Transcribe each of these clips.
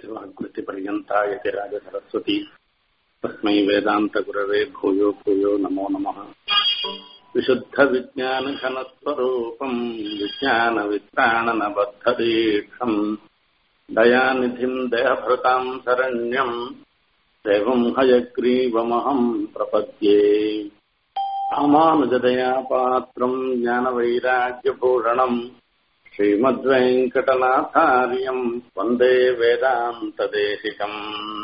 यतिवाग्वृत्तिपर्यन्ता यतिराजसरस्वती तस्मै वेदान्तगुरवे भूयो भूयो नमो नमः विशुद्धविज्ञानघनस्वरूपम् विज्ञानवित्राणनबद्धदीक्षम् दयानिधिम् दयभृताम् शरण्यम् देवम् हयग्रीवमहम् प्रपद्ये रामानुजदया पात्रम् ज्ञानवैराग्यभूषणम् श्रीमद्वेङ्कटनाथार्यम् वन्दे वेदान्तदेशिकम्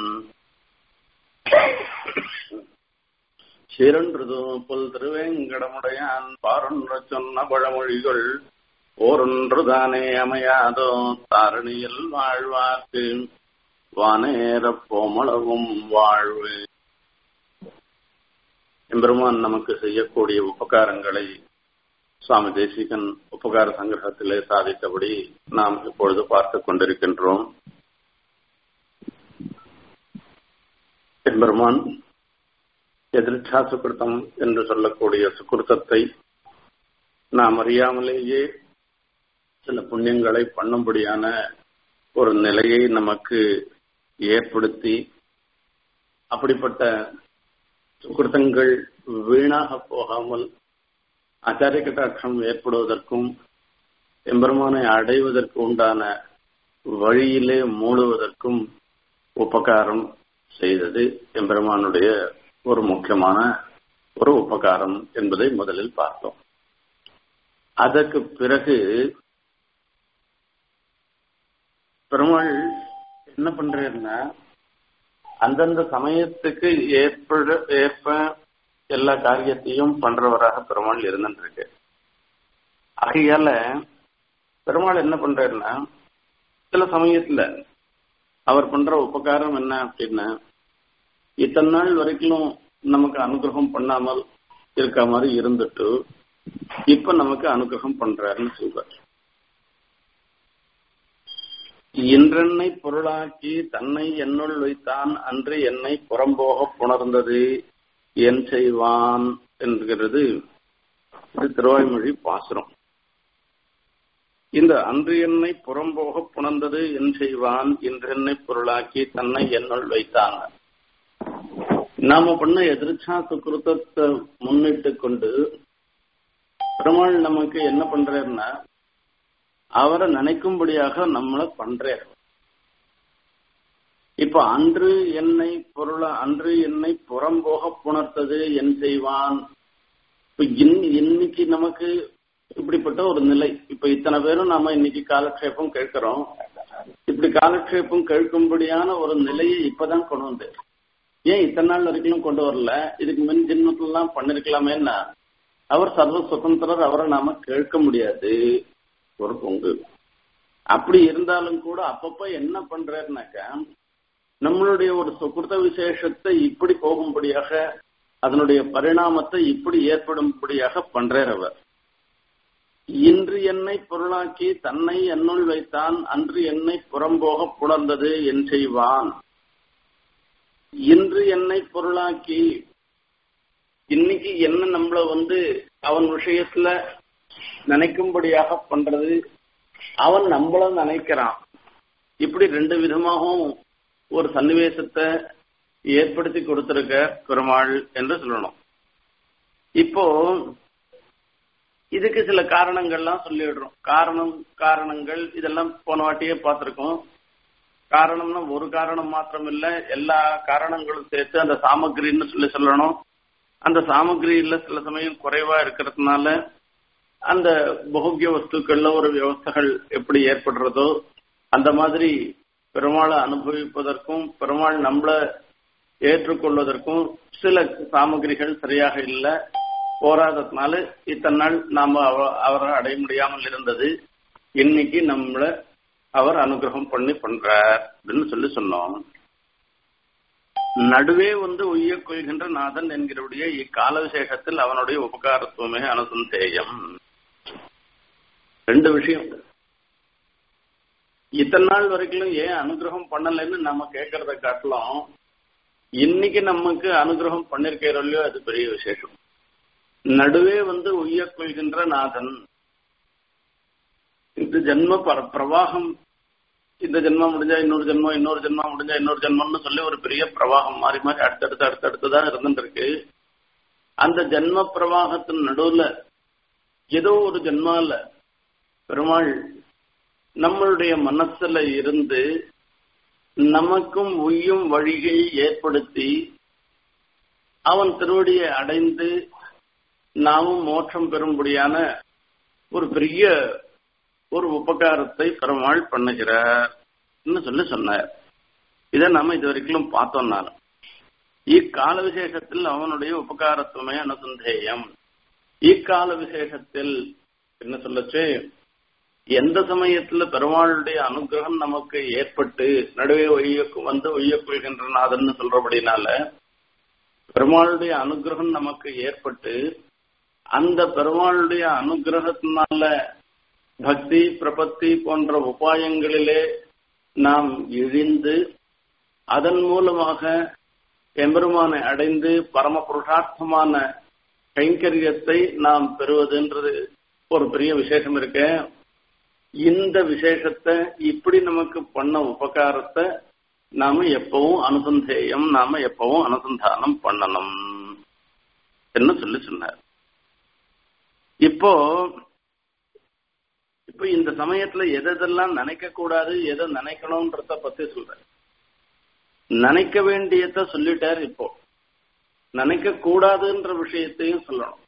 சீரன்றுதோ புல் திருவேங்கடமுடையான் பாரொன்று சொன்ன பழமொழிகள் ஓரொன்றுதானே அமையாதோ தாரணியில் வாழ்வார்க்கு வானேரப் போமளவும் வாழ்வு எம்பெருமான் நமக்கு செய்யக்கூடிய உபகாரங்களை சுவாமி தேசிகன் உபகார சங்கிரகத்திலே சாதித்தபடி நாம் இப்பொழுது பார்த்துக் கொண்டிருக்கின்றோம் எம்பெருமான் எதிர்ச்சா சுக்கிருத்தம் என்று சொல்லக்கூடிய சுக்கிருத்தத்தை நாம் அறியாமலேயே சில புண்ணியங்களை பண்ணும்படியான ஒரு நிலையை நமக்கு ஏற்படுத்தி அப்படிப்பட்ட சுக்கிருத்தங்கள் வீணாக போகாமல் ஆச்சாரிய கட்டாட்சம் ஏற்படுவதற்கும் எம்பெருமானை அடைவதற்கு உண்டான வழியிலே மூடுவதற்கும் உபகாரம் செய்தது எம்பெருமானுடைய ஒரு முக்கியமான ஒரு உபகாரம் என்பதை முதலில் பார்த்தோம் அதற்கு பிறகு பெருமாள் என்ன பண்றேன்னா அந்தந்த சமயத்துக்கு ஏற்பட ஏற்ப எல்லா காரியத்தையும் பண்றவராக பெருமாள் இருந்துருக்கு ஆகையால பெருமாள் என்ன பண்றாருன்னா சில சமயத்துல அவர் பண்ற உபகாரம் என்ன அப்படின்னா இத்தனை நாள் வரைக்கும் நமக்கு அனுகிரகம் பண்ணாமல் இருக்க மாதிரி இருந்துட்டு இப்ப நமக்கு அனுகிரகம் பண்றாருன்னு சொல்றார் இன்றென்னை பொருளாக்கி தன்னை என்னுள் வைத்தான் அன்று என்னை புறம்போக புணர்ந்தது என் செய்வான் என்கிறது இது திருவாய்மொழி பாசுரம் இந்த அன்று என்னை புறம்போக புணர்ந்தது என் செய்வான் இன்றென்னை பொருளாக்கி தன்னை என்னுள் வைத்தான் நாம பண்ண எதிர்ச்சா சுக்கிருத்தத்தை முன்னிட்டு கொண்டு பெருமாள் நமக்கு என்ன பண்றாருன்னா அவரை நினைக்கும்படியாக நம்மள பண்றார் இப்ப அன்று என்னை பொருள அன்று என்னை புறம்போக புணர்த்தது என் செய்வான் இப்ப இன்னைக்கு நமக்கு இப்படிப்பட்ட ஒரு நிலை இப்ப இத்தனை பேரும் நாம இன்னைக்கு காலக்ஷேபம் கேட்கிறோம் இப்படி காலக்ஷேபம் கேட்கும்படியான ஒரு நிலையை இப்பதான் கொண்டு வந்து ஏன் இத்தனை நாள் வரைக்கும் கொண்டு வரல இதுக்கு முன் ஜென்மத்திலாம் பண்ணிருக்கலாமேன்னா அவர் சர்வ சுதந்திரர் அவரை நாம கேட்க முடியாது ஒரு பொங்கு அப்படி இருந்தாலும் கூட அப்பப்ப என்ன பண்றாருனாக்கா நம்மளுடைய ஒரு சுகிருத விசேஷத்தை இப்படி போகும்படியாக அதனுடைய பரிணாமத்தை இப்படி ஏற்படும்படியாக பண்றார் அவர் இன்று என்னை பொருளாக்கி தன்னை என்னுள் வைத்தான் அன்று என்னை புறம்போக புணர்ந்தது என் செய்வான் இன்று என்னை பொருளாக்கி இன்னைக்கு என்ன நம்மள வந்து அவன் விஷயத்துல நினைக்கும்படியாக பண்றது அவன் நம்மள நினைக்கிறான் இப்படி ரெண்டு விதமாகவும் ஒரு சன்னிவேசத்தை ஏற்படுத்தி கொடுத்திருக்க பெருமாள் என்று சொல்லணும் இப்போ இதுக்கு சில காரணங்கள்லாம் சொல்லிடுறோம் காரணம் காரணங்கள் இதெல்லாம் போன வாட்டியே பார்த்திருக்கோம் காரணம்னா ஒரு காரணம் மாத்திரம் இல்ல எல்லா காரணங்களும் சேர்த்து அந்த சாமகிரின்னு சொல்லி சொல்லணும் அந்த சாமகிரியில சில சமயம் குறைவா இருக்கிறதுனால அந்த போகிய வஸ்துக்கள்ல ஒரு வியவஸ்தைகள் எப்படி ஏற்படுறதோ அந்த மாதிரி பெருமாளை அனுபவிப்பதற்கும் பெருமாள் நம்மள ஏற்றுக்கொள்வதற்கும் சில சாமகிரிகள் சரியாக இல்லை போராததுனால இத்தனை நாள் நாம அவரை அடைய முடியாமல் இருந்தது இன்னைக்கு நம்மள அவர் அனுகிரகம் பண்ணி பண்றார் அப்படின்னு சொல்லி சொன்னோம் நடுவே வந்து உய்ய கொள்கின்ற நாதன் என்கிறவுடைய இக்கால விசேஷத்தில் அவனுடைய உபகாரத்துவமே அனுசந்தேயம் ரெண்டு விஷயம் இத்தனை நாள் வரைக்கும் ஏன் அனுகிரகம் பண்ணலைன்னு நம்ம கேட்கறத காட்டலாம் இன்னைக்கு நமக்கு அனுகிரகம் பண்ணிருக்கிறோம் அது பெரிய விசேஷம் நடுவே வந்து உய்ய கொள்கின்ற நாதன் இது ஜென்ம பிரவாகம் இந்த ஜென்மா முடிஞ்சா இன்னொரு ஜென்மம் இன்னொரு ஜென்மா முடிஞ்சா இன்னொரு ஜென்மம்னு சொல்லி ஒரு பெரிய பிரவாகம் மாறி மாறி அடுத்தடுத்து அடுத்தடுத்து தான் இருந்துட்டு இருக்கு அந்த ஜென்ம பிரவாகத்தின் நடுவுல ஏதோ ஒரு ஜென்மால பெருமாள் நம்மளுடைய மனசுல இருந்து நமக்கும் உய்யும் வழியை ஏற்படுத்தி அவன் திருவடியை அடைந்து நாமும் மோட்சம் பெறும்படியான ஒரு பெரிய ஒரு உபகாரத்தை பெருமாள் பண்ணுகிறார் சொல்லி சொன்னார் இதை நாம இது வரைக்கும் பார்த்தோம்னாலும் இக்கால விசேஷத்தில் அவனுடைய உபகாரத்துவமே அனுசந்தேயம் இக்கால விசேஷத்தில் என்ன சொல்லச்சு எந்த சமயத்துல பெருமாளுடைய அனுகிரகம் நமக்கு ஏற்பட்டு நடுவே ஒய்யக்கு வந்து ஒய்யக்குகின்ற நாதன்னு சொல்றபடினால பெருமாளுடைய அனுகிரகம் நமக்கு ஏற்பட்டு அந்த பெருமாளுடைய அனுகிரகத்தினால பக்தி பிரபத்தி போன்ற உபாயங்களிலே நாம் இழிந்து அதன் மூலமாக எம்பெருமானை அடைந்து பரம புருஷார்த்தமான கைங்கரியத்தை நாம் பெறுவதுன்றது ஒரு பெரிய விசேஷம் இருக்கு இந்த விசேஷத்தை இப்படி நமக்கு பண்ண உபகாரத்தை நாம எப்பவும் அனுசந்தேயம் நாம எப்பவும் அனுசந்தானம் பண்ணணும் என்ன சொல்லி சொன்னார் இப்போ இப்ப இந்த சமயத்துல எதெல்லாம் நினைக்க கூடாது எதை நினைக்கணும்ன்றத பத்தி சொல்றேன் நினைக்க வேண்டியத சொல்லிட்டார் இப்போ நினைக்க கூடாதுன்ற விஷயத்தையும் சொல்லணும்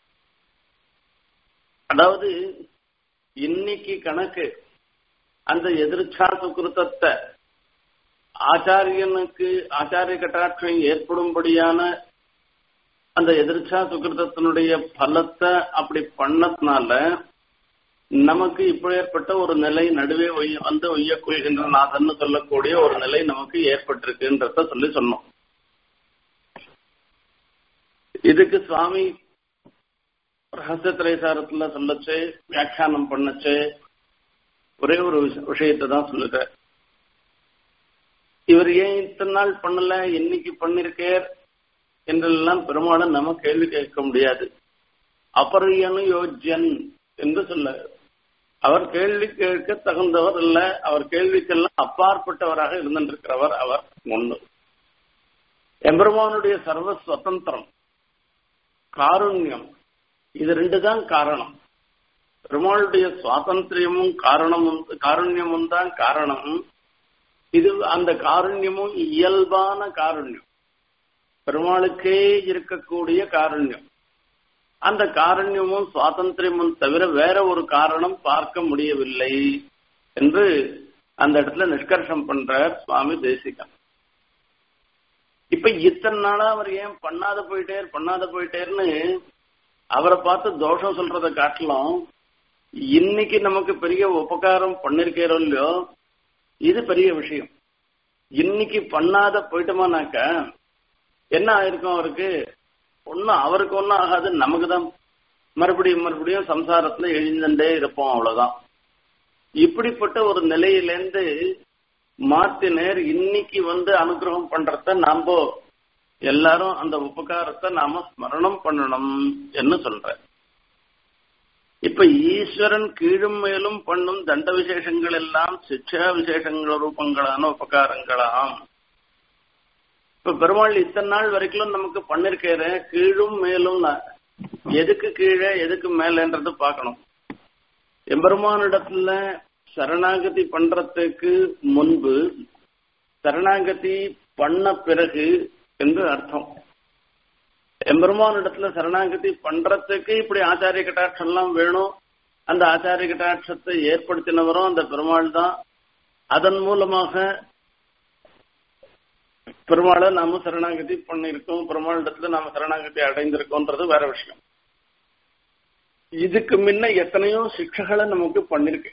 அதாவது இன்னைக்கு கணக்கு அந்த எதிர்ச்சா சுக்கிருத்தத்தை ஆச்சாரியனுக்கு ஆச்சாரிய கட்டாட்சம் ஏற்படும்படியான அந்த எதிர்ச்சா சுக்கிருத்தத்தினுடைய பலத்தை அப்படி பண்ணதுனால நமக்கு இப்போ ஏற்பட்ட ஒரு நிலை நடுவே ஒய்ய வந்து ஒய்ய கொள்கின்ற நாதன்னு சொல்லக்கூடிய ஒரு நிலை நமக்கு ஏற்பட்டிருக்குன்றத சொல்லி சொன்னோம் இதுக்கு சுவாமி ரகசிய திரைசாரத்துல சொல்லச்சு வியாக்கியானம் பண்ணச்சு ஒரே ஒரு விஷயத்தை தான் சொல்லுற இவர் ஏன் இத்தனை நாள் பண்ணல இன்னைக்கு பண்ணிருக்கார் என்றெல்லாம் பெருமாளை நம்ம கேள்வி கேட்க முடியாது அபரியனு யோஜ்யன் என்று சொல்ல அவர் கேள்வி கேட்க தகுந்தவர் இல்ல அவர் கேள்விக்கெல்லாம் அப்பாற்பட்டவராக இருந்திருக்கிறவர் அவர் ஒண்ணு எம்பெருமானுடைய சர்வ சுதந்திரம் காருண்யம் இது ரெண்டு தான் காரணம் பெருமாளுடைய சுவாதந்திரியமும் காரணமும் காருண்யமும் தான் காரணம் இது அந்த காருண்யமும் இயல்பான காருண்யம் பெருமாளுக்கே இருக்கக்கூடிய காருண்யம் அந்த காரண்யமும் சுவாதந்திரமும் தவிர வேற ஒரு காரணம் பார்க்க முடியவில்லை என்று அந்த இடத்துல நிஷ்கர்ஷம் பண்றார் சுவாமி தேசிகன் இப்ப இத்தனை நாளா அவர் ஏன் பண்ணாத போயிட்டேர் பண்ணாத போயிட்டேர்னு அவரை பார்த்து தோஷம் சொல்றதை காட்டலாம் இன்னைக்கு நமக்கு பெரிய உபகாரம் பண்ணிருக்கிறோம் இல்லையோ இது பெரிய விஷயம் இன்னைக்கு பண்ணாத போயிட்டோமானாக்க என்ன ஆயிருக்கும் அவருக்கு ஒன்னும் அவருக்கு ஒன்னும் ஆகாது நமக்கு தான் மறுபடியும் மறுபடியும் சம்சாரத்துல எழுந்துட்டே இருப்போம் அவ்வளவுதான் இப்படிப்பட்ட ஒரு நிலையிலேருந்து மாத்தினர் இன்னைக்கு வந்து அனுகிரகம் பண்றத நாம எல்லாரும் அந்த உபகாரத்தை நாம ஸ்மரணம் பண்ணணும் என்ன சொல்ற இப்ப ஈஸ்வரன் கீழும் மேலும் பண்ணும் தண்ட விசேஷங்கள் எல்லாம் சிக்ஷா விசேஷங்கள் ரூபங்களான உபகாரங்களாம் இப்ப பெருமாள் இத்தனை நாள் வரைக்கும் நமக்கு பண்ணிருக்கிற கீழும் மேலும் எதுக்கு கீழே எதுக்கு மேலன்றது பார்க்கணும் எம்பெருமானிடத்துல சரணாகதி பண்றதுக்கு முன்பு சரணாகதி பண்ண பிறகு என்று அர்த்தம் எம்பெருமானிடத்துல சரணாகதி பண்றதுக்கு இப்படி ஆச்சாரிய கட்டாட்சம் எல்லாம் வேணும் அந்த ஆச்சாரிய கட்டாட்சத்தை ஏற்படுத்தினவரும் அந்த பெருமாள் தான் அதன் மூலமாக பெருமாளை நாம சரணாகதி பண்ணிருக்கோம் பெருமாள் இடத்துல நாம சரணாகதி அடைந்திருக்கோன்றது வேற விஷயம் இதுக்கு முன்ன எத்தனையோ சிக்ஷைகளை நமக்கு பண்ணிருக்கு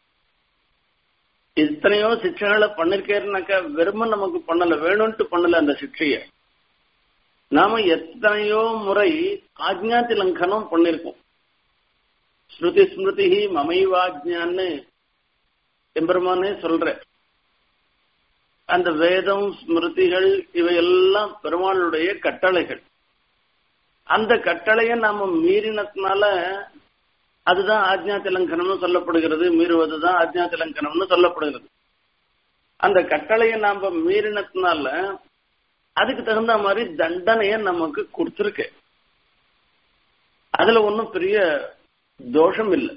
எத்தனையோ சிக்ஷைகளை பண்ணிருக்கேன்னாக்கா வெறும நமக்கு பண்ணல வேணும்ட்டு பண்ணல அந்த சிக்ஷைய நாம எத்தனையோ முறை ஆஜ்ஞாதி லங்கனம் பண்ணிருக்கோம் ஸ்ருதி ஸ்மிருதி மமைவாஜ்ஞான்னு எம்பெருமானே சொல்ற அந்த வேதம் ஸ்மிருதிகள் இவையெல்லாம் பெருமாளுடைய கட்டளைகள் அந்த கட்டளையை நாம மீறினதுனால அதுதான் ஆஜ்ஞா திலங்கனம்னு சொல்லப்படுகிறது மீறுவதுதான் ஆஜ்ஞா திலங்கனம்னு சொல்லப்படுகிறது அந்த கட்டளையை நாம மீறினதுனால அதுக்கு தகுந்த மாதிரி தண்டனைய நமக்கு கொடுத்துருக்கு அதுல ஒன்றும் பெரிய தோஷம் இல்லை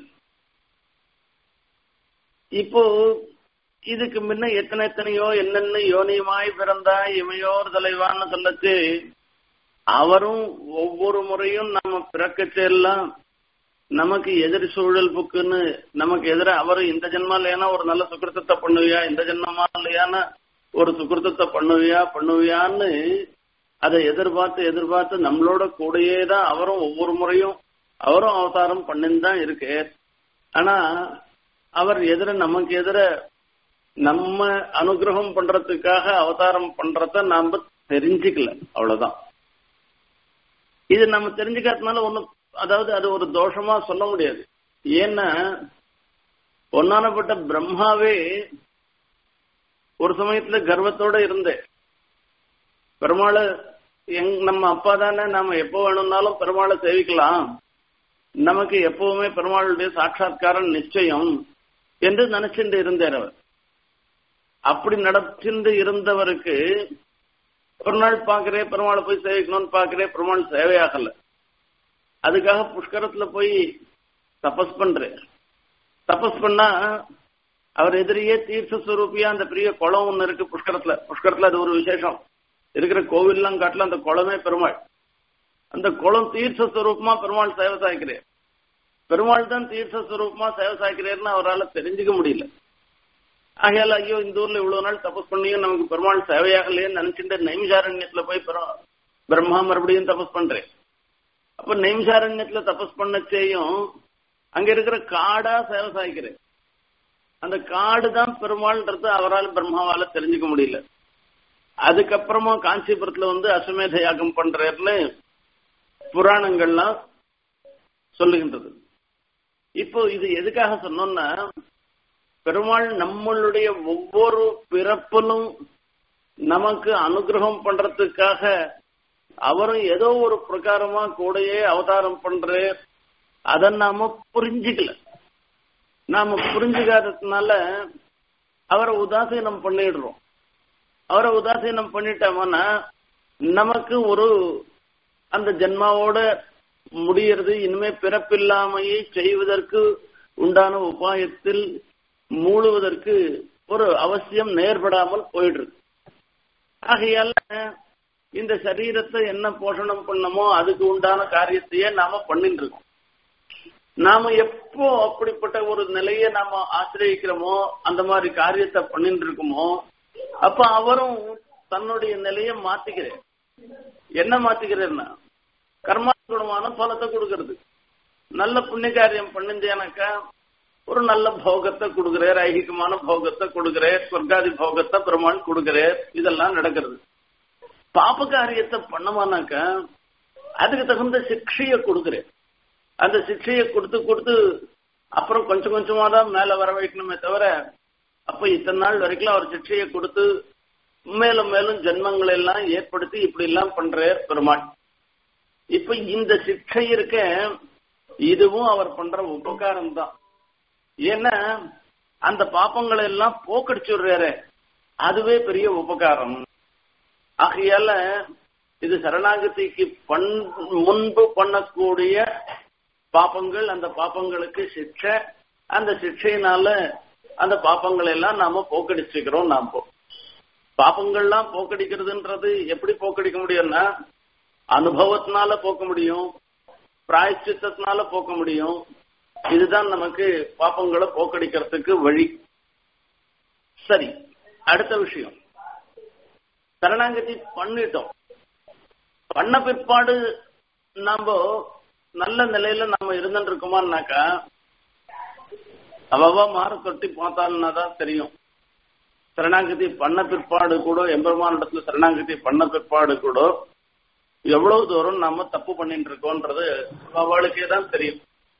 இப்போ இதுக்கு முன்ன எத்தனை எத்தனையோ என்னென்ன யோனியமாய் பிறந்தா இமையோர் தலைவான்னு சொல்லச்சு அவரும் ஒவ்வொரு முறையும் நம்ம பிறக்கச்செல்லாம் நமக்கு எதிர் சூழல் புக்குன்னு நமக்கு எதிர அவரு இந்த ஜென்மாலையான ஒரு நல்ல சுக்கிருத்தத்தை பண்ணுவியா இந்த ஜென்மமா இல்லையான ஒரு சுக்கிருத்தத்தை பண்ணுவியா பண்ணுவியான்னு அதை எதிர்பார்த்து எதிர்பார்த்து நம்மளோட கூடயே தான் அவரும் ஒவ்வொரு முறையும் அவரும் அவதாரம் பண்ணின்னு தான் இருக்கு ஆனா அவர் எதிர நமக்கு எதிர நம்ம அனுகிரகம் பண்றதுக்காக அவதாரம் பண்றத நாம தெரிஞ்சுக்கல அவ்வளவுதான் இது நம்ம தெரிஞ்சுக்காதனால ஒன்னும் அதாவது அது ஒரு தோஷமா சொல்ல முடியாது ஏன்னா ஒன்னானப்பட்ட பிரம்மாவே ஒரு சமயத்துல கர்வத்தோட இருந்தேன் பெருமாளை எங் நம்ம அப்பா தானே நாம எப்போ வேணும்னாலும் பெருமாளை சேவிக்கலாம் நமக்கு எப்பவுமே பெருமாளுடைய சாட்சா்காரம் நிச்சயம் என்று நினைச்சுட்டு இருந்தார் அவர் அப்படி நடத்திண்டு இருந்தவருக்கு ஒரு நாள் பாக்குறேன் பெருமாளை போய் சேவிக்கணும்னு பாக்குறேன் பெருமாள் சேவையாகல அதுக்காக புஷ்கரத்துல போய் தபஸ் பண்றேன் தபஸ் பண்ணா அவர் எதிரியே தீர்த்த சுரூபியா அந்த பெரிய குளம் ஒண்ணு இருக்கு புஷ்கரத்துல புஷ்கரத்துல அது ஒரு விசேஷம் இருக்கிற கோவில்லாம் காட்டுல அந்த குளமே பெருமாள் அந்த குளம் தீர்த்த சுரூபமா பெருமாள் சேவை சாய்க்கிறேன் பெருமாள் தான் தீர்த்த சுரூபமா சேவை சாய்க்கிறேன்னு அவரால் தெரிஞ்சுக்க முடியல ஆகையால ஐயோ இந்த ஊர்ல இவ்வளவு நாள் தபஸ் பண்ணியும் நமக்கு பெருமாள் சேவையாகலையேன்னு நினைச்சுட்டு நைமிஷாரண்யத்துல போய் பிரம்மா மறுபடியும் தபஸ் பண்றேன் அப்ப நைமிஷாரண்யத்துல தபஸ் பண்ணச்சேயும் அங்க இருக்கிற காடா சேவை சாய்க்கிறேன் அந்த காடு தான் பெருமாள்ன்றது அவரால் பிரம்மாவால தெரிஞ்சுக்க முடியல அதுக்கப்புறமா காஞ்சிபுரத்துல வந்து அஸ்வமேத யாகம் பண்றேன்னு புராணங்கள்லாம் சொல்லுகின்றது இப்போ இது எதுக்காக சொன்னோம்னா பெருமாள் நம்மளுடைய ஒவ்வொரு பிறப்பிலும் நமக்கு அனுகிரகம் பண்றதுக்காக அவரும் ஏதோ ஒரு பிரகாரமா கூடயே அவதாரம் பண்ற அதை நாம புரிஞ்சுக்கல நாம புரிஞ்சுக்காததுனால அவரை உதாசீனம் பண்ணிடுறோம் அவரை உதாசீனம் பண்ணிட்டோம்னா நமக்கு ஒரு அந்த ஜென்மாவோட முடியறது இனிமே பிறப்பில்லாமையை செய்வதற்கு உண்டான உபாயத்தில் மூழுவதற்கு ஒரு அவசியம் நேர்படாமல் போயிடுது ஆகையால இந்த சரீரத்தை என்ன போஷணம் பண்ணமோ அதுக்கு உண்டான காரியத்தையே நாம பண்ணிட்டு இருக்கோம் நாம எப்போ அப்படிப்பட்ட ஒரு நிலையை நாம ஆசிரியக்கிறோமோ அந்த மாதிரி காரியத்தை பண்ணிட்டு இருக்கோமோ அப்ப அவரும் தன்னுடைய நிலையை மாத்திக்கிறேன் என்ன மாத்திக்கிறேன்னா கர்மானுகுணமான பலத்தை கொடுக்கறது நல்ல புண்ணிய காரியம் பண்ணிஞ்சேனாக்கா ஒரு நல்ல போகத்தை கொடுக்குறார் ஐகிகமான போகத்தை கொடுக்குறார் சொர்க்காதி போகத்தை பெருமாள் கொடுக்குறார் இதெல்லாம் நடக்கிறது பாப காரியத்தை பண்ணமானாக்கா அதுக்கு தகுந்த சிக்ஷைய கொடுக்குறேன் அந்த சிக்ஷையை கொடுத்து கொடுத்து அப்புறம் கொஞ்சம் கொஞ்சமா தான் மேல வர வைக்கணுமே தவிர அப்ப இத்தனை நாள் வரைக்கும் அவர் சிக்ஷையை கொடுத்து மேலும் மேலும் ஜென்மங்களை எல்லாம் ஏற்படுத்தி இப்படி எல்லாம் பண்றார் பெருமாள் இப்ப இந்த சிக்ஷை இருக்க இதுவும் அவர் பண்ற உபகாரம் தான் ஏன்னா அந்த பாப்பங்களை எல்லாம் போக்கடிச்சுடுறாரு அதுவே பெரிய உபகாரம் ஆகையால இது சரணாகதிக்கு பண் முன்பு பண்ணக்கூடிய பாப்பங்கள் அந்த பாப்பங்களுக்கு சிக்ஷை அந்த சிக்ஷையினால அந்த பாப்பங்களை எல்லாம் நாம போக்கடிச்சுக்கிறோம் நாம பாப்பங்கள்லாம் போக்கடிக்கிறதுன்றது எப்படி போக்கடிக்க முடியும்னா அனுபவத்தினால போக்க முடியும் பிராயச்சித்தத்தினால போக்க முடியும் இதுதான் நமக்கு பாப்பங்களை போக்கடிக்கிறதுக்கு வழி சரி அடுத்த விஷயம் சரணாகதி பண்ணிட்டோம் பண்ண பிற்பாடு நம்ம நல்ல நிலையில நம்ம இருந்துட்டு இருக்கோமான்னாக்கா அவவா மாற தொட்டி பார்த்தாலுன்னா தான் தெரியும் சரணாகதி பண்ண பிற்பாடு கூட எம்பெருமானிடத்துல சரணாகதி பண்ண பிற்பாடு கூட எவ்வளவு தூரம் நாம தப்பு பண்ணிட்டு இருக்கோன்றது அவளுக்கே தான் தெரியும்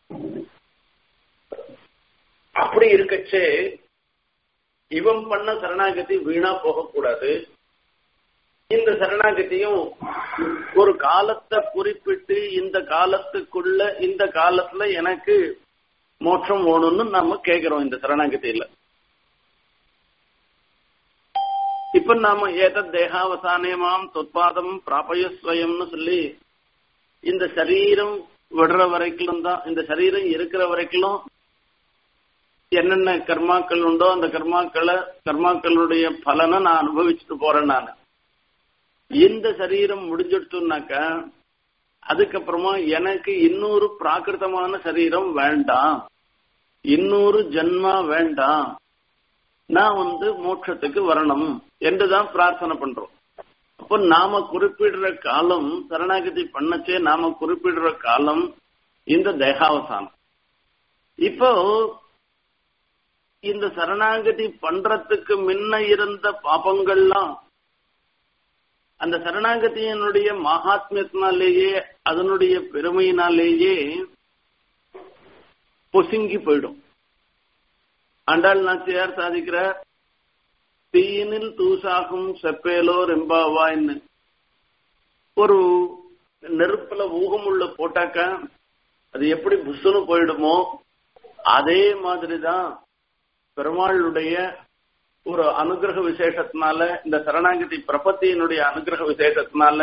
அப்படி இருக்கச்சே இவன் பண்ண சரணாகதி வீணா போகக்கூடாது இந்த சரணாகதியும் ஒரு காலத்தை குறிப்பிட்டு இந்த காலத்துக்குள்ள இந்த காலத்துல எனக்கு மோட்சம் வேணும்னு நம்ம கேட்கிறோம் இந்த சரணாகதியில இப்ப நாம ஏதத் தேகாவசானேமாம் தொற்பாதம் பிராபயஸ்வயம்னு சொல்லி இந்த சரீரம் விடுற வரைக்கும் தான் இந்த சரீரம் இருக்கிற வரைக்கும் என்னென்ன கர்மாக்கள் உண்டோ அந்த கர்மாக்களை கர்மாக்களுடைய பலனை நான் அனுபவிச்சுட்டு போறேன் நான் இந்த சரீரம் முடிஞ்சிடுச்சுனாக்க அதுக்கப்புறமா எனக்கு இன்னொரு பிராகிருதமான சரீரம் வேண்டாம் இன்னொரு ஜன்மா வேண்டாம் நான் வந்து மோட்சத்துக்கு வரணும் என்றுதான் பிரார்த்தனை பண்றோம் அப்போ நாம குறிப்பிடுற காலம் சரணாகதி பண்ணச்சே நாம குறிப்பிடுற காலம் இந்த தேகாவசானம் இப்போ இந்த சரணாகதி பண்றதுக்கு முன்ன இருந்த பாபங்கள்லாம் அந்த சரணாகதியினுடைய மகாத்மியத்தினாலேயே அதனுடைய பெருமையினாலேயே பொசுங்கி போயிடும் ஆண்டாள் நாச்சியார் சாதிக்கிறார் தீயினில் தூசாகும் செப்பேலோ ரெம்பாவான்னு ஒரு நெருப்புல ஊகம் உள்ள போட்டாக்கா அது எப்படி புஷ்ஷுன்னு போயிடுமோ அதே மாதிரிதான் பெருமாளுடைய ஒரு அனுகிரக விசேஷத்தினால இந்த சரணாகதி பிரபத்தியினுடைய அனுகிரக விசேஷத்தினால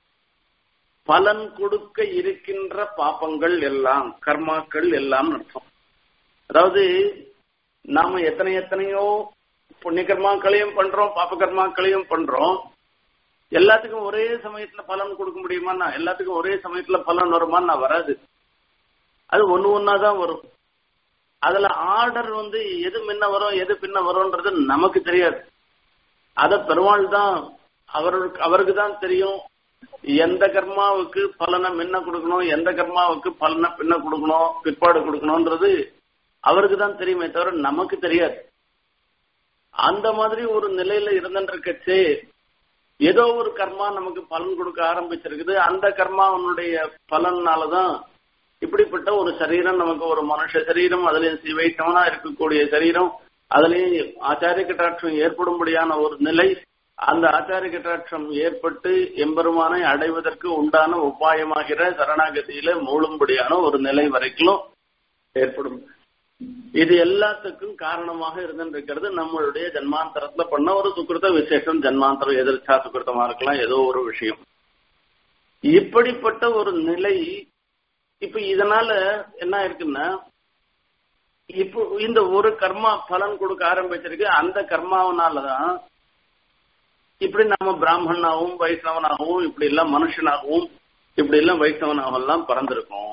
பலன் கொடுக்க இருக்கின்ற பாப்பங்கள் எல்லாம் கர்மாக்கள் எல்லாம் அர்த்தம் அதாவது நாம எத்தனை எத்தனையோ புண்ணிய கர்மாக்களையும் பண்றோம் பாப்ப கர்மாக்களையும் பண்றோம் எல்லாத்துக்கும் ஒரே சமயத்துல பலன் கொடுக்க முடியுமான்னா எல்லாத்துக்கும் ஒரே சமயத்துல பலன் வருமானா வராது அது ஒண்ணு ஒன்னாதான் வரும் அதுல ஆர்டர் வந்து எது முன்ன வரும் எது பின்ன வரும்ன்றது நமக்கு தெரியாது அத பெருமாள் தான் அவருக்கு அவருக்கு தான் தெரியும் எந்த கர்மாவுக்கு பலனை முன்ன கொடுக்கணும் எந்த கர்மாவுக்கு பலனை பின்ன கொடுக்கணும் பிற்பாடு கொடுக்கணும்ன்றது அவருக்கு தான் தெரியுமே தவிர நமக்கு தெரியாது அந்த மாதிரி ஒரு நிலையில இருந்துருக்கச்சே ஏதோ ஒரு கர்மா நமக்கு பலன் கொடுக்க ஆரம்பிச்சிருக்குது அந்த கர்மாவனுடைய பலனாலதான் இப்படிப்பட்ட ஒரு சரீரம் நமக்கு ஒரு மனுஷ சரீரம் அதுலயும் சிவைத்தவனா இருக்கக்கூடிய சரீரம் அதுலயும் ஆச்சாரிய கட்டாட்சம் ஏற்படும்படியான ஒரு நிலை அந்த ஆச்சாரிய கட்டாட்சம் ஏற்பட்டு எம்பெருமானை அடைவதற்கு உண்டான உபாயமாகிற சரணாகதியில மூழும்படியான ஒரு நிலை வரைக்கும் ஏற்படும் இது எல்லாத்துக்கும் காரணமாக இருந்திருக்கிறது நம்மளுடைய ஜன்மாந்தரத்துல பண்ண ஒரு சுக்கிருத்த விசேஷம் ஜன்மாந்தரம் எதிர்ச்சா சுக்கிருத்தமா இருக்கலாம் ஏதோ ஒரு விஷயம் இப்படிப்பட்ட ஒரு நிலை இப்ப இதனால என்ன இருக்குன்னா இப்போ இந்த ஒரு கர்மா பலன் கொடுக்க ஆரம்பிச்சிருக்கு அந்த கர்மாவனாலதான் இப்படி நம்ம பிராமணனாகவும் வைஷ்ணவனாகவும் இப்படி எல்லாம் மனுஷனாகவும் இப்படி எல்லாம் வைஷ்ணவனாகவும் எல்லாம் பிறந்திருக்கோம்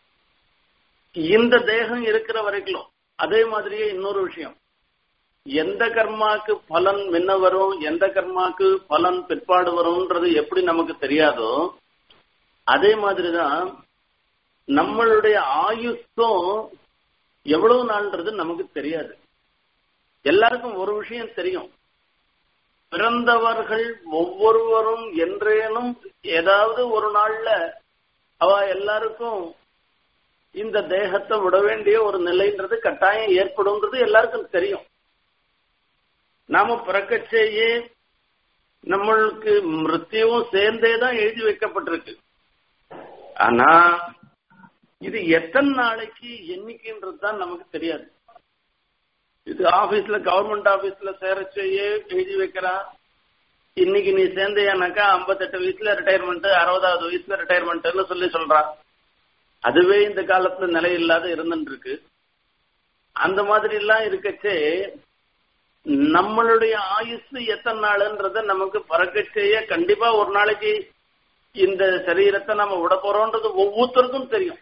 இந்த தேகம் இருக்கிற வரைக்கும் அதே மாதிரியே இன்னொரு விஷயம் எந்த கர்மாக்கு பலன் முன்ன வரும் எந்த கர்மாக்கு பலன் பிற்பாடு வரும்ன்றது எப்படி நமக்கு தெரியாதோ அதே மாதிரிதான் நம்மளுடைய ஆயுஷம் எவ்வளவு நாள்ன்றது நமக்கு தெரியாது எல்லாருக்கும் ஒரு விஷயம் தெரியும் பிறந்தவர்கள் ஒவ்வொருவரும் என்றேனும் ஏதாவது ஒரு நாள்ல அவ எல்லாருக்கும் இந்த தேகத்தை விட வேண்டிய ஒரு நிலைன்றது கட்டாயம் ஏற்படும்ன்றது எல்லாருக்கும் தெரியும் நாம பிறக்கச்சேயே நம்மளுக்கு மிருத்தியவும் சேர்ந்தே தான் எழுதி வைக்கப்பட்டிருக்கு ஆனா இது எத்தனை நாளைக்கு எண்ணிக்கைன்றது தான் நமக்கு தெரியாது இது ஆபீஸ்ல கவர்மெண்ட் ஆபீஸ்ல சேரச்சேயே எழுதி வைக்கிறா இன்னைக்கு நீ சேர்ந்தையானாக்கா ஐம்பத்தெட்டு வயசுல ரிட்டையர்மெண்ட் அறுபதாவது வயசுல ரிட்டையர்மெண்ட்னு சொல்லி சொல்றான் அதுவே இந்த காலத்துல நிலை இல்லாத இருந்துட்டு இருக்கு அந்த மாதிரி எல்லாம் இருக்கச்சே நம்மளுடைய ஆயுசு எத்தனை நாளுன்றத நமக்கு பறக்கச்சேய கண்டிப்பா ஒரு நாளைக்கு இந்த சரீரத்தை நம்ம விட போறோம்ன்றது ஒவ்வொருத்தருக்கும் தெரியும்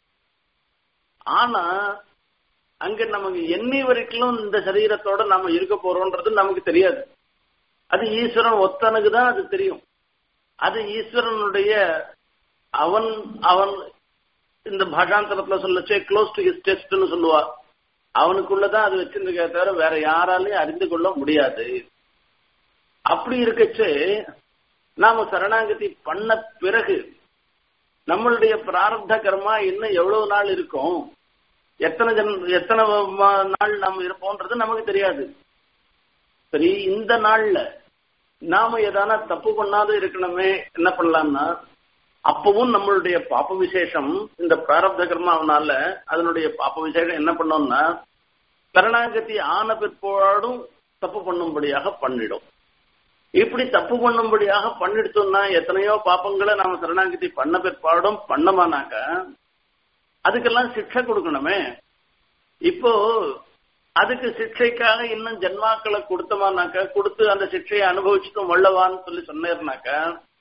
ஆனா அங்க நமக்கு எண்ணி வரைக்கும் இந்த சரீரத்தோட நாம இருக்க போறோம்ன்றது நமக்கு தெரியாது அது ஈஸ்வரன் ஒத்தனுக்கு தான் அது தெரியும் அது ஈஸ்வரனுடைய அவன் அவன் இந்த பாஷாந்தரத்துல சொல்லச்சே க்ளோஸ் டு ஹிஸ் டெஸ்ட்னு சொல்லுவா அவனுக்குள்ளதான் அது வச்சிருக்க தவிர வேற யாராலையும் அறிந்து கொள்ள முடியாது அப்படி இருக்கச்சே நாம சரணாகதி பண்ண பிறகு நம்மளுடைய பிராரப்த கர்மா இன்னும் எவ்வளவு நாள் இருக்கும் எத்தனை ஜன் எத்தனை நாள் நாம் இருப்போம்ன்றது நமக்கு தெரியாது சரி இந்த நாள்ல நாம எதானா தப்பு பண்ணாத இருக்கணுமே என்ன பண்ணலாம்னா அப்பவும் நம்மளுடைய பாப்ப விசேஷம் இந்த பிராரப்த கர்மாவனால அதனுடைய பாப்ப விசேஷம் என்ன பண்ணோம்னா சரணாகதி ஆன பிற்பாடும் தப்பு பண்ணும்படியாக பண்ணிடும் இப்படி தப்பு பண்ணும்படியாக பண்ணிடுத்தோம்னா எத்தனையோ பாப்பங்களை நாம சரணாகதி பண்ண பிற்பாடும் பண்ணமானாக்க அதுக்கெல்லாம் சிக்ஷை கொடுக்கணுமே இப்போ அதுக்கு சிக்ஷைக்காக இன்னும் ஜென்மாக்களை கொடுத்தமானாக்க கொடுத்து அந்த சிக்ஷையை அனுபவிச்சுட்டும் வள்ளவான்னு சொல்லி சொன்னேர்னாக்க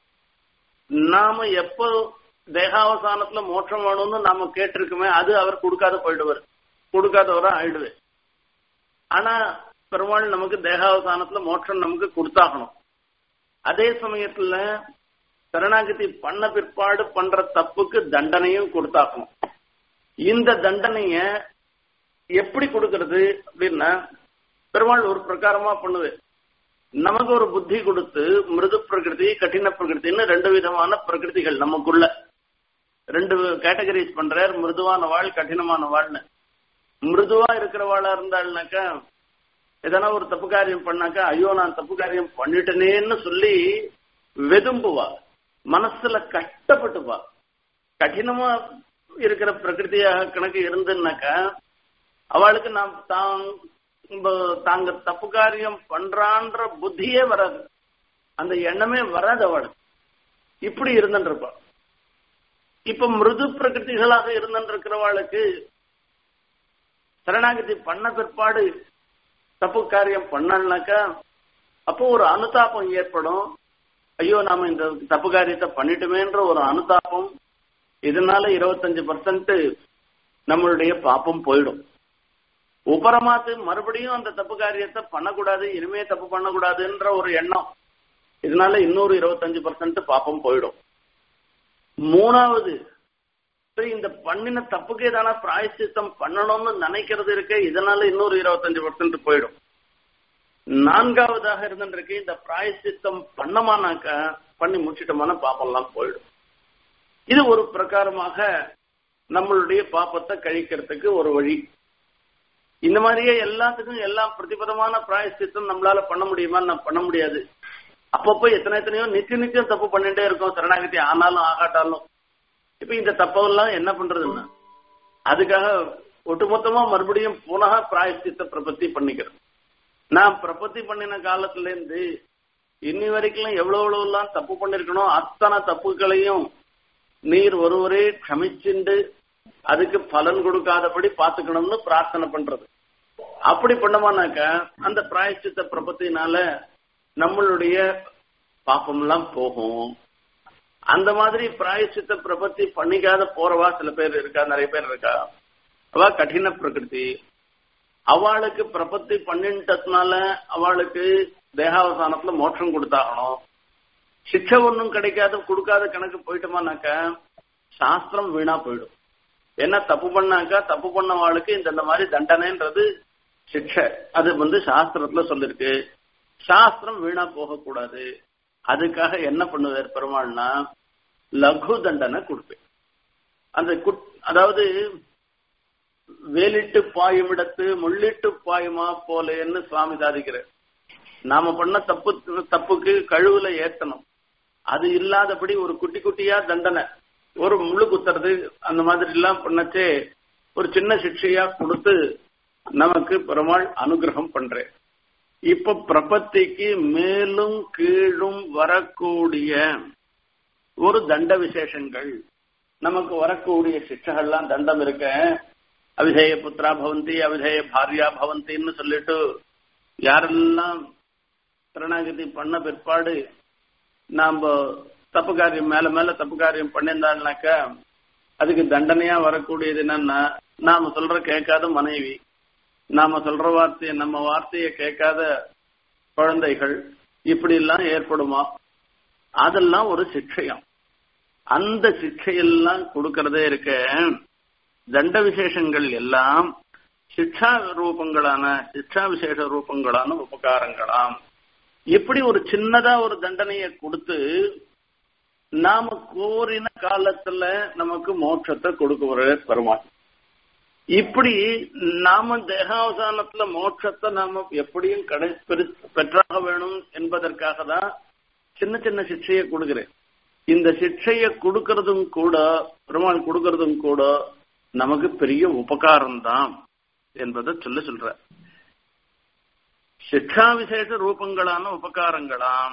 நாம எப்போ தேகாவசானத்துல மோட்சம் வேணும்னு நாம கேட்டிருக்குமே அது அவர் கொடுக்காத போயிடுவார் கொடுக்காதவரா ஆயிடுது ஆனா பெருமாள் நமக்கு தேகாவசானத்துல மோட்சம் நமக்கு கொடுத்தாகணும் அதே சமயத்துல சரணாகதி பண்ண பிற்பாடு பண்ற தப்புக்கு தண்டனையும் கொடுத்தாகணும் இந்த தண்டனைய எப்படி கொடுக்கறது அப்படின்னா பெருமாள் ஒரு பிரகாரமா பண்ணுது நமக்கு ஒரு புத்தி கொடுத்து மிருது பிரகிருதி கঠিன பிரகிருத்தின்னு ரெண்டு விதமான பிரகிருதிகள் நமக்குள்ள ரெண்டு கேட்டகரைஸ் பண்றார் மிருதுவான வாழ் கடினமான வாழ்னு மிருதுவா இருக்கிறவாளா இருந்தாள்னாக்கா எதனா ஒரு தப்பு காரியம் பண்ணாக்கா ஐயோ நான் தப்பு காரியம் பண்ணிட்டேனேன்னு சொல்லி வெதும்புவா மனசுல கஷ்டப்பட்டுவா கடினமா இருக்கிற பிரகிருதியாக கணக்கு இருந்துன்னாக்கா அவளுக்கு நாம் தான் தாங்க தப்பு காரியம் பண்றான்ற புத்தியே வராது அந்த எண்ணமே வராது அவளுக்கு இப்படி இருந்துருப்பா இப்ப மிருது பிரகிருதிகளாக இருந்திருக்கிறவாளுக்கு சரணாகதி பண்ண பிற்பாடு தப்பு காரியம் பண்ணாக்கா அப்போ ஒரு அனுதாபம் ஏற்படும் ஐயோ நாம இந்த தப்பு காரியத்தை பண்ணிட்டுமேன்ற ஒரு அனுதாபம் இதனால இருபத்தஞ்சு பர்சன்ட் நம்மளுடைய பாப்பம் போயிடும் உபரமாத்து மறுபடியும் அந்த தப்பு காரியத்தை பண்ணக்கூடாது இனிமே தப்பு பண்ணக்கூடாதுன்ற ஒரு எண்ணம் இதனால இன்னொரு இருபத்தஞ்சு பர்சன்ட் பாப்பம் போயிடும் மூணாவது சரி இந்த பண்ணின தப்புக்கு ஏதான பிராயசித்தம் பண்ணணும்னு நினைக்கிறது இருக்கு இதனால இன்னொரு இருபத்தஞ்சு பர்சன்ட் போயிடும் நான்காவதாக இருந்துருக்கு இந்த பிராயசித்தம் பண்ணமானாக்க பண்ணி முடிச்சிட்டோமான பாப்பெல்லாம் போயிடும் இது ஒரு பிரகாரமாக நம்மளுடைய பாப்பத்தை கழிக்கிறதுக்கு ஒரு வழி இந்த மாதிரியே எல்லாத்துக்கும் எல்லா பிரதிபதமான பிராயசித்தம் நம்மளால பண்ண முடியுமா நான் பண்ண முடியாது அப்பப்போ எத்தனை எத்தனையோ நித்திய நித்தியம் தப்பு பண்ணிட்டே இருக்கோம் சரணாகதி ஆனாலும் ஆகாட்டாலும் இப்ப இந்த தப்பெல்லாம் என்ன பண்றதுன்னா அதுக்காக ஒட்டுமொத்தமா மறுபடியும் புனக பிராயசித்த பிரபத்தி பண்ணிக்கிறது நான் பிரபத்தி பண்ணின காலத்துல இருந்து இன்னி வரைக்கும் எவ்வளவு எவ்வளவு எல்லாம் தப்பு பண்ணிருக்கணும் அத்தனை தப்புகளையும் நீர் ஒருவரே க்ஷமிச்சுண்டு அதுக்கு பலன் கொடுக்காதபடி பாத்துக்கணும்னு பிரார்த்தனை பண்றது அப்படி பண்ணமானாக்க அந்த பிராயச்சித்த பிரபத்தினால நம்மளுடைய பாப்பம் எல்லாம் போகும் அந்த மாதிரி பிராயச்சித்த பிரபத்தி பண்ணிக்காத போறவா சில பேர் இருக்கா நிறைய பேர் இருக்கா அவ கடின பிரகிருதி அவளுக்கு பிரபத்தி பண்ணிட்டதுனால அவளுக்கு தேகாவசானத்துல மோட்சம் கொடுத்தாகணும் சிக்ஷை ஒன்றும் கிடைக்காத கொடுக்காத கணக்கு போயிட்டோமானாக்க சாஸ்திரம் வீணா போயிடும் ஏன்னா தப்பு பண்ணாக்கா தப்பு பண்ணவாளுக்கு இந்த மாதிரி தண்டனைன்றது சிக்ஷை அது வந்து சாஸ்திரத்துல சொல்லிருக்கு சாஸ்திரம் வீணா போகக்கூடாது அதுக்காக என்ன பண்ணுவார் பெருமாள்னா லகு தண்டனை கொடுப்பேன் அந்த அதாவது வேலிட்டு பாயுமிடத்து முள்ளிட்டு பாயுமா போலேன்னு சுவாமி சாதிக்கிறார் நாம பண்ண தப்பு தப்புக்கு கழுவுல ஏத்தணும் அது இல்லாதபடி ஒரு குட்டி குட்டியா தண்டனை ஒரு முள்ளு குத்துறது அந்த மாதிரி எல்லாம் பண்ணச்சே ஒரு சின்ன சிக்ஷையா கொடுத்து நமக்கு பெருமாள் அனுகிரகம் பண்றேன் இப்ப பிரபத்திக்கு மேலும் கீழும் வரக்கூடிய ஒரு தண்ட விசேஷங்கள் நமக்கு வரக்கூடிய சிக்ஷைகள்லாம் தண்டம் இருக்க அவிதேய புத்திரா பவந்தி அவிதேய பாரியா பவந்தின்னு சொல்லிட்டு யாரெல்லாம் சரணாகதி பண்ண பிற்பாடு நாம தப்பு காரியம் மேல மேல தப்பு காரியம் பண்ணியிருந்தாள்னாக்கா அதுக்கு தண்டனையா வரக்கூடியது என்னன்னா நாம சொல்ற கேட்காத மனைவி நாம சொல்ற வார்த்தைய நம்ம வார்த்தைய கேட்காத குழந்தைகள் இப்படி எல்லாம் ஏற்படுமா அதெல்லாம் ஒரு சிக்ஷையம் அந்த சிக்ஷையெல்லாம் கொடுக்கறதே இருக்க தண்ட விசேஷங்கள் எல்லாம் சிக்ஷா ரூபங்களான சிக்ஷா விசேஷ ரூபங்களான உபகாரங்களாம் இப்படி ஒரு சின்னதா ஒரு தண்டனையை கொடுத்து நாம கோரின காலத்துல நமக்கு மோட்சத்தை கொடுக்குற பெருமாள் இப்படி நாம தேகாவசானத்துல மோட்சத்தை நாம எப்படியும் கடை பெற்றாக வேணும் என்பதற்காக தான் சின்ன சின்ன சிக்ஷையை கொடுக்கிறேன் இந்த சிக்ஷையை கொடுக்கறதும் கூட பெருமாள் கொடுக்கறதும் கூட நமக்கு பெரிய உபகாரம் தான் என்பதை சொல்ல சொல்ற சிக்ஷா விசேஷ ரூபங்களான உபகாரங்களாம்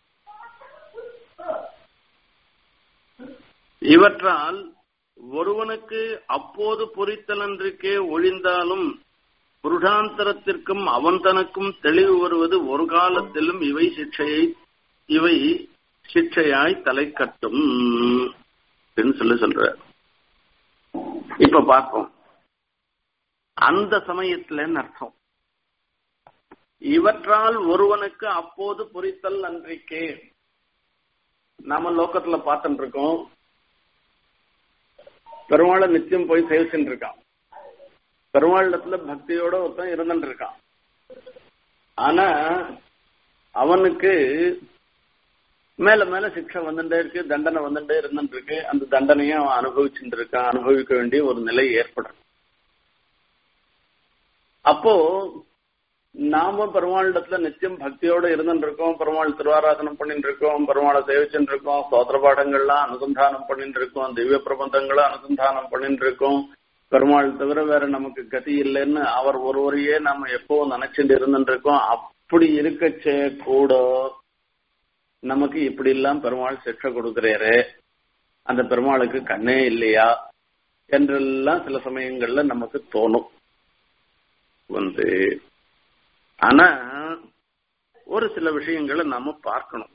இவற்றால் ஒருவனுக்கு அப்போது பொறித்தலன்றிருக்கே ஒழிந்தாலும் புருஷாந்தரத்திற்கும் அவன் தனக்கும் தெளிவு வருவது ஒரு காலத்திலும் இவை சிக்ஷையை இவை சிக்ஷையாய் தலை கட்டும் சொல்லி சொல்ற இப்ப பார்ப்போம் அந்த சமயத்துல அர்த்தம் இவற்றால் ஒருவனுக்கு அப்போது பொறித்தல் நன்றிக்கே நாம லோக்கத்துல பார்த்துட்டு இருக்கோம் பெருமாளை நிச்சயம் போய் சேவிச்சுட்டு இருக்கான் பெருமாளத்துல பக்தியோட ஒருத்தன் இருந்துட்டு இருக்கான் ஆனா அவனுக்கு மேல மேல சிக்ஷை வந்துட்டே இருக்கு தண்டனை வந்துட்டே இருந்துட்டு இருக்கு அந்த தண்டனையை அவன் அனுபவிச்சுட்டு இருக்கான் அனுபவிக்க வேண்டிய ஒரு நிலை ஏற்படும் அப்போ நாம பெருமாளிடத்துல நிச்சயம் பக்தியோட இருந்துட்டு இருக்கோம் பெருமாள் திருவாராதனம் பண்ணிட்டு இருக்கோம் பெருமாளை சேவிச்சுட்டு இருக்கோம் ஸ்தோத்திர பாடங்கள்லாம் அனுசந்தானம் பண்ணிட்டு இருக்கோம் திவ்ய பிரபந்தங்களை அனுசந்தானம் பண்ணிட்டு இருக்கோம் பெருமாள் தவிர வேற நமக்கு கதி இல்லைன்னு அவர் ஒருவரையே நாம எப்பவும் நினைச்சிட்டு இருந்துட்டு இருக்கோம் அப்படி இருக்கச்சே கூட நமக்கு இப்படி எல்லாம் பெருமாள் சிக்ஷை கொடுக்கிறாரு அந்த பெருமாளுக்கு கண்ணே இல்லையா என்றெல்லாம் சில சமயங்கள்ல நமக்கு தோணும் வந்து ஆனா ஒரு சில விஷயங்களை நாம பார்க்கணும்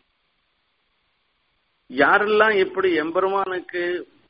யாரெல்லாம் எப்படி எம்பெருமானுக்கு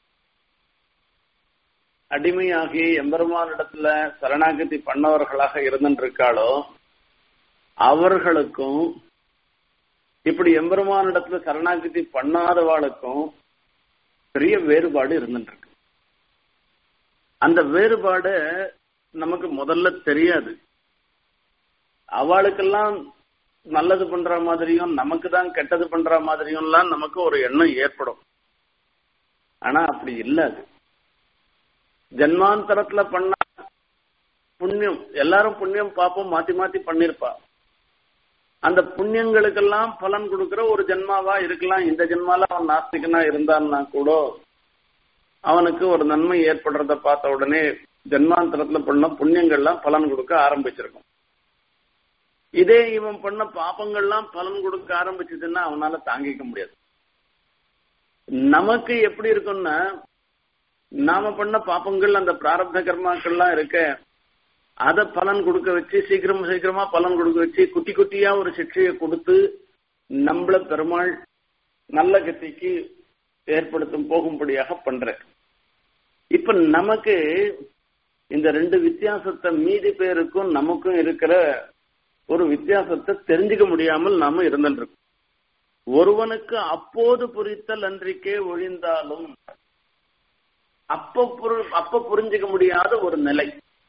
அடிமையாகி எம்பெருமானிடத்துல சரணாகதி பண்ணவர்களாக இருந்திருக்காளோ அவர்களுக்கும் இப்படி எம்பெருமானிடத்துல சரணாகதி பண்ணாதவாளுக்கும் பெரிய வேறுபாடு இருந்துட்டு இருக்கு அந்த வேறுபாடு நமக்கு முதல்ல தெரியாது அவளுக்கெல்லாம் நல்லது பண்ற மாதிரியும் நமக்கு தான் கெட்டது பண்ற மாதிரியும்லாம் நமக்கு ஒரு எண்ணம் ஏற்படும் ஆனா அப்படி இல்ல அது ஜன்மாந்தரத்துல பண்ண புண்ணியம் எல்லாரும் புண்ணியம் பாப்போம் மாத்தி மாத்தி பண்ணிருப்பா அந்த புண்ணியங்களுக்கெல்லாம் பலன் கொடுக்கிற ஒரு ஜென்மாவா இருக்கலாம் இந்த ஜென்மால அவன் நாஸ்திகனா இருந்தான்னா கூட அவனுக்கு ஒரு நன்மை ஏற்படுறத பார்த்த உடனே ஜென்மாந்தரத்துல பண்ண புண்ணியங்கள்லாம் பலன் கொடுக்க ஆரம்பிச்சிருக்கும் இதே இவன் பண்ண பாப்பங்கள்லாம் பலன் கொடுக்க ஆரம்பிச்சதுன்னா அவனால தாங்கிக்க முடியாது நமக்கு எப்படி இருக்கும்னா நாம பண்ண பாப்பங்கள் அந்த பிராரப்த கர்மாக்கள்லாம் இருக்க அத பலன் கொடுக்க வச்சு சீக்கிரம் சீக்கிரமா பலன் கொடுக்க வச்சு குட்டி குட்டியா ஒரு சிக்ஷையை கொடுத்து நம்மள பெருமாள் நல்ல கத்திக்கு ஏற்படுத்தும் போகும்படியாக பண்ற இப்ப நமக்கு இந்த ரெண்டு வித்தியாசத்தை மீதி பேருக்கும் நமக்கும் இருக்கிற ஒரு வித்தியாசத்தை தெரிஞ்சுக்க முடியாமல் நாம இருந்துருக்கோம் ஒருவனுக்கு அப்போது புரித்தல் அன்றிக்கே ஒழிந்தாலும் அப்ப அப்ப புரிஞ்சுக்க முடியாத ஒரு நிலை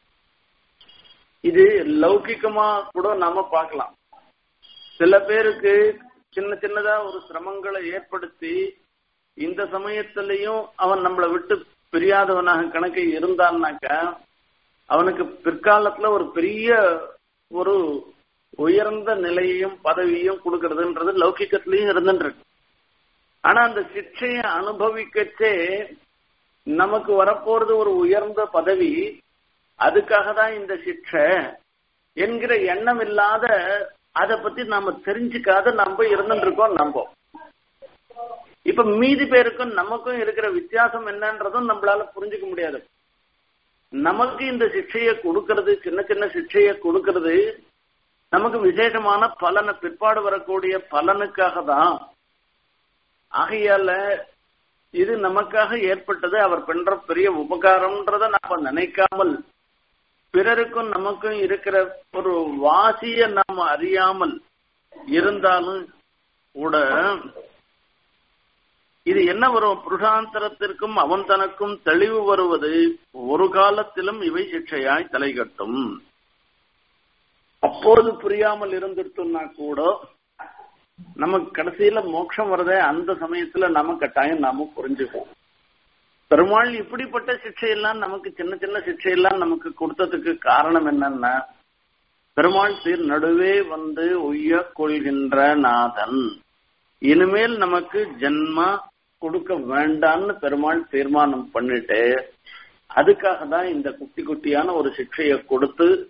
இது லௌகிக்கமா கூட நாம பார்க்கலாம் சில பேருக்கு சின்ன சின்னதா ஒரு சிரமங்களை ஏற்படுத்தி இந்த சமயத்திலையும் அவன் நம்மளை விட்டு பிரியாதவனாக கணக்கு இருந்தான்னாக்க அவனுக்கு பிற்காலத்துல ஒரு பெரிய ஒரு உயர்ந்த நிலையையும் பதவியும் கொடுக்கறதுன்றது லௌகிக்கத்திலையும் இருந்துருக்கு ஆனா அந்த சிக்ஷையை அனுபவிக்கச்சே நமக்கு வரப்போறது ஒரு உயர்ந்த பதவி அதுக்காக தான் இந்த சிக்ஷை என்கிற எண்ணம் இல்லாத அதை பத்தி நாம தெரிஞ்சுக்காத நம்ம இருந்துருக்கோம் நம்ப இப்ப மீதி பேருக்கும் நமக்கும் இருக்கிற வித்தியாசம் என்னன்றதும் நம்மளால புரிஞ்சுக்க முடியாது நமக்கு இந்த சிக்ஷையை கொடுக்கறது சின்ன சின்ன சிக்ஷையை கொடுக்கறது நமக்கு விசேஷமான பலனை பிற்பாடு வரக்கூடிய பலனுக்காக தான் ஆகையால இது நமக்காக ஏற்பட்டது அவர் பண்ற பெரிய உபகாரம்ன்றத நாம நினைக்காமல் பிறருக்கும் நமக்கும் இருக்கிற ஒரு வாசிய நாம அறியாமல் இருந்தாலும் கூட இது என்ன வரும் புருஷாந்தரத்திற்கும் அவன் தனக்கும் தெளிவு வருவது ஒரு காலத்திலும் இவை சிக்ஷையாய் தலைகட்டும் அப்போது புரியாமல் இருந்துட்டோம்னா கூட நமக்கு கடைசியில மோட்சம் வரதே அந்த சமயத்துல நம்ம கட்டாயம் நாம புரிஞ்சுக்குவோம் பெருமாள் இப்படிப்பட்ட சிக்ஷையெல்லாம் நமக்கு சின்ன சின்ன சிக்ஷையெல்லாம் நமக்கு கொடுத்ததுக்கு காரணம் என்னன்னா பெருமாள் சீர் நடுவே வந்து உய்ய கொள்கின்ற நாதன் இனிமேல் நமக்கு ஜென்மா கொடுக்க வேண்டாம்னு பெருமாள் தீர்மானம் பண்ணிட்டு அதுக்காக தான் இந்த குட்டி குட்டியான ஒரு சிக்ஷையை கொடுத்து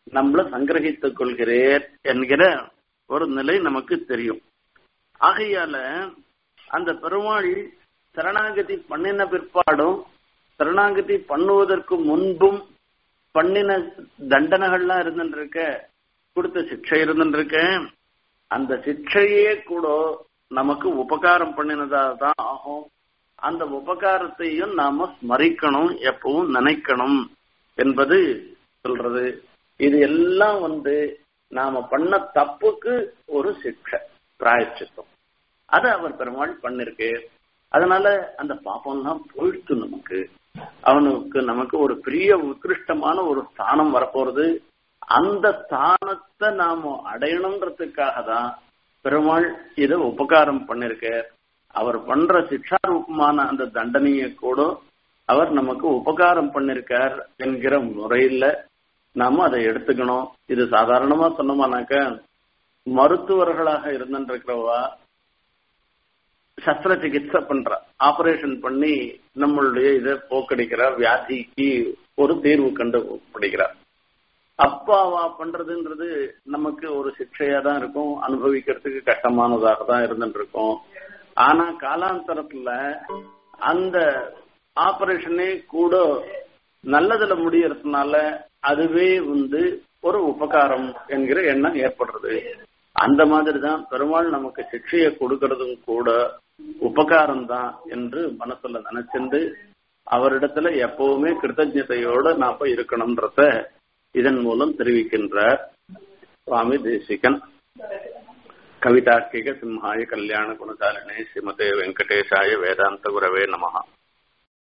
நம்மள சங்கிரகித்துக் கொள்கிறேர் என்கிற ஒரு நிலை நமக்கு தெரியும் ஆகையால அந்த பெருமாள் சரணாகதி பண்ணின பிற்பாடும் சரணாகதி பண்ணுவதற்கு முன்பும் பண்ணின தண்டனைகள்லாம் இருந்துருக்க கொடுத்த சிக்ஷை இருந்துருக்க அந்த சிக்ஷையே கூட நமக்கு உபகாரம் பண்ணினதா தான் ஆகும் அந்த உபகாரத்தையும் நாம ஸ்மரிக்கணும் எப்பவும் நினைக்கணும் என்பது சொல்றது இது எல்லாம் வந்து நாம பண்ண தப்புக்கு ஒரு சிக்ஷை பிராயச்சித்தம் அதை அவர் பெருமாள் பண்ணிருக்கு அதனால அந்த பாப்பம்லாம் போயிடுத்து நமக்கு அவனுக்கு நமக்கு ஒரு பெரிய உத்கிருஷ்டமான ஒரு ஸ்தானம் வரப்போறது அந்த ஸ்தானத்தை நாம அடையணுன்றதுக்காக தான் பெருமாள் இதை உபகாரம் பண்ணிருக்க அவர் பண்ற சிக்ஷாரூபமான அந்த தண்டனையை கூட அவர் நமக்கு உபகாரம் பண்ணிருக்கார் என்கிற முறையில நாம அதை எடுத்துக்கணும் இது சாதாரணமா சொன்னோமானாக்க மருத்துவர்களாக இருந்துருக்கிறவா சஸ்திர சிகிச்சை பண்ற ஆபரேஷன் பண்ணி நம்மளுடைய இதை போக்கடிக்கிறார் வியாதிக்கு ஒரு தீர்வு கண்டுபிடிக்கிறார் அப்பாவா பண்றதுன்றது நமக்கு ஒரு சிக்ஷையா தான் இருக்கும் அனுபவிக்கிறதுக்கு கஷ்டமானதாக தான் இருந்துட்டு இருக்கும் ஆனா காலாந்தரத்துல அந்த ஆபரேஷனே கூட நல்லதுல முடியறதுனால அதுவே வந்து ஒரு உபகாரம் என்கிற எண்ணம் ஏற்படுறது அந்த மாதிரி தான் பெருமாள் நமக்கு சிக்ஷையை கொடுக்கறதும் கூட உபகாரம் தான் என்று மனசுல நினைச்சிருந்து அவரிடத்துல எப்பவுமே கிருத்தஜதையோட நாம இருக்கணும்ன்றத இதன் மூலம் தெரிவிக்கின்றார் சுவாமி தேசிகன் கவிதார்க்கிக சிம்ஹாய கல்யாண குணசாலினே ஸ்ரீமதே வெங்கடேஷாய வேதாந்த குரவே நமஹா